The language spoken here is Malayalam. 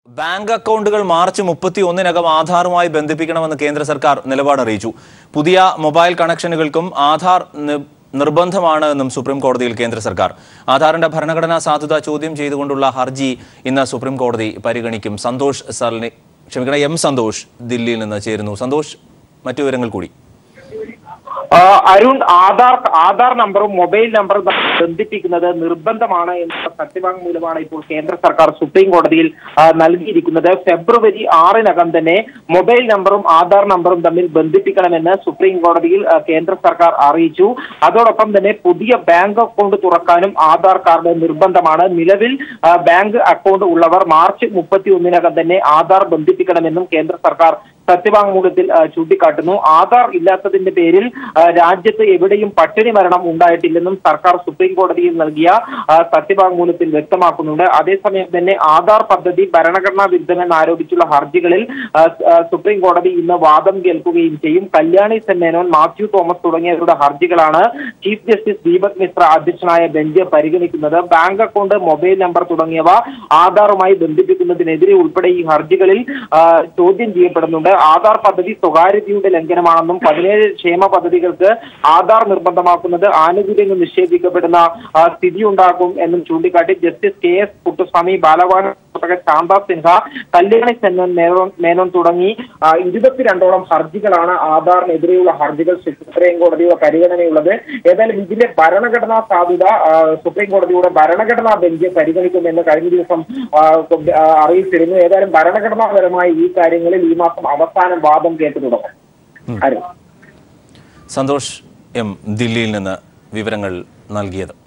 ബാങ്ക് അക്കൗണ്ടുകൾ മാർച്ച് മുപ്പത്തി ഒന്നിനകം ആധാറുമായി ബന്ധിപ്പിക്കണമെന്ന് കേന്ദ്ര സർക്കാർ നിലപാട് അറിയിച്ചു പുതിയ മൊബൈൽ കണക്ഷനുകൾക്കും ആധാർ നി- നിർബന്ധമാണ് എന്നും സുപ്രീം കോടതിയിൽ കേന്ദ്ര സർക്കാർ ആധാറിന്റെ ഭരണഘടനാ സാധുത ചോദ്യം ചെയ്തുകൊണ്ടുള്ള ഹർജി ഇന്ന് സുപ്രീം കോടതി പരിഗണിക്കും സന്തോഷ് സർലി ക്ഷമിക്കണം എം സന്തോഷ് ദില്ലിയിൽ നിന്ന് ചേരുന്നു സന്തോഷ് മറ്റു വിവരങ്ങൾ കൂടി ആ, അരുൺ ആധാർ ആധാർ നമ്പറും മൊബൈൽ നമ്പറും തമ്മിൽ ബന്ധിപ്പിക്കുന്നത് നിർബന്ധമാണ് എന്ന സത്യവാങ്മൂലമാണ് ഇപ്പോൾ കേന്ദ്ര സർക്കാർ സുപ്രീം കോടതിയിൽ ആ, നൽകിയിരിക്കുന്നത് ഫെബ്രുവരി ആറിനകം തന്നെ മൊബൈൽ നമ്പറും ആധാർ നമ്പറും തമ്മിൽ ബന്ധിപ്പിക്കണമെന്ന് സുപ്രീം കോടതിയിൽ ആ, കേന്ദ്ര സർക്കാർ അറിയിച്ചു അതോടൊപ്പം തന്നെ പുതിയ ബാങ്ക് അക്കൗണ്ട് തുറക്കാനും ആധാർ കാർഡ് നിർബന്ധമാണ് നിലവിൽ ആ, ബാങ്ക് അക്കൗണ്ട് ഉള്ളവർ മാർച്ച് മുപ്പത്തി ഒന്നിനകം തന്നെ ആധാർ ബന്ധിപ്പിക്കണമെന്നും കേന്ദ്ര സർക്കാർ സത്യവാങ്മൂലത്തിൽ ആ, ചൂണ്ടിക്കാട്ടുന്നു ആധാർ ഇല്ലാത്തതിന്റെ പേരിൽ ആ, രാജ്യത്ത് എവിടെയും പട്ടിണി മരണം ഉണ്ടായിട്ടില്ലെന്നും സർക്കാർ സുപ്രീം കോടതിയിൽ നൽകിയ ആ, സത്യവാങ്മൂലത്തിൽ വ്യക്തമാക്കുന്നുണ്ട് അതേസമയം തന്നെ ആധാർ പദ്ധതി ഭരണഘടനാ വിരുദ്ധമെന്ന് ആരോപിച്ചുള്ള ഹർജികളിൽ ആ, ആ, സുപ്രീം കോടതി ഇന്ന് വാദം കേൾക്കുകയും ചെയ്യും കല്യാണി സെന്നേനോൻ മാത്യു തോമസ് തുടങ്ങിയവരുടെ ഹർജികളാണ് ചീഫ് ജസ്റ്റിസ് ദീപക് മിശ്ര അധ്യക്ഷനായ ബെഞ്ച് പരിഗണിക്കുന്നത് ബാങ്ക് അക്കൗണ്ട് മൊബൈൽ നമ്പർ തുടങ്ങിയവ ആധാറുമായി ബന്ധിപ്പിക്കുന്നതിനെതിരെ ഉൾപ്പെടെ ഈ ഹർജികളിൽ ആ, ചോദ്യം ചെയ്യപ്പെടുന്നുണ്ട് ആധാർ പദ്ധതി സ്വകാര്യതയുടെ ലംഘനമാണെന്നും പതിനേഴ് ക്ഷേമ പദ്ധതികൾക്ക് ആധാർ നിർബന്ധമാക്കുന്നത് ആനുകൂല്യങ്ങൾ നിഷേധിക്കപ്പെടുന്ന ആ, സ്ഥിതി ഉണ്ടാക്കും എന്നും ചൂണ്ടിക്കാട്ടി ജസ്റ്റിസ് കെ എസ് കുട്ടുസ്വാമി ബാലവാൻ ശാന്ത സിൻഹ കല്യാണി സെന്നൻ മേനോൻ മേനോൻ തുടങ്ങി ആ, ഇരുപത്തിരണ്ടോളം ഹർജികളാണ് ആധാറിനെതിരെയുള്ള ഹർജികൾ സുപ്രീം കോടതിയുടെ പരിഗണനയുള്ളത് ഏതായാലും ഇതിന്റെ ഭരണഘടനാ സാധുത ആ, സുപ്രീം കോടതിയുടെ ഭരണഘടനാ ബെഞ്ച് പരിഗണിക്കുമെന്ന് കഴിഞ്ഞ ദിവസം ആ, ആ, അറിയിച്ചിരുന്നു ഏതായാലും ഭരണഘടനാപരമായി ഈ കാര്യങ്ങളിൽ ഈ മാസം അവസാനം വാദം കേട്ടു തുടങ്ങും ആരും സന്തോഷ് എം ദില്ലിയിൽ നിന്ന് വിവരങ്ങൾ നൽകിയത്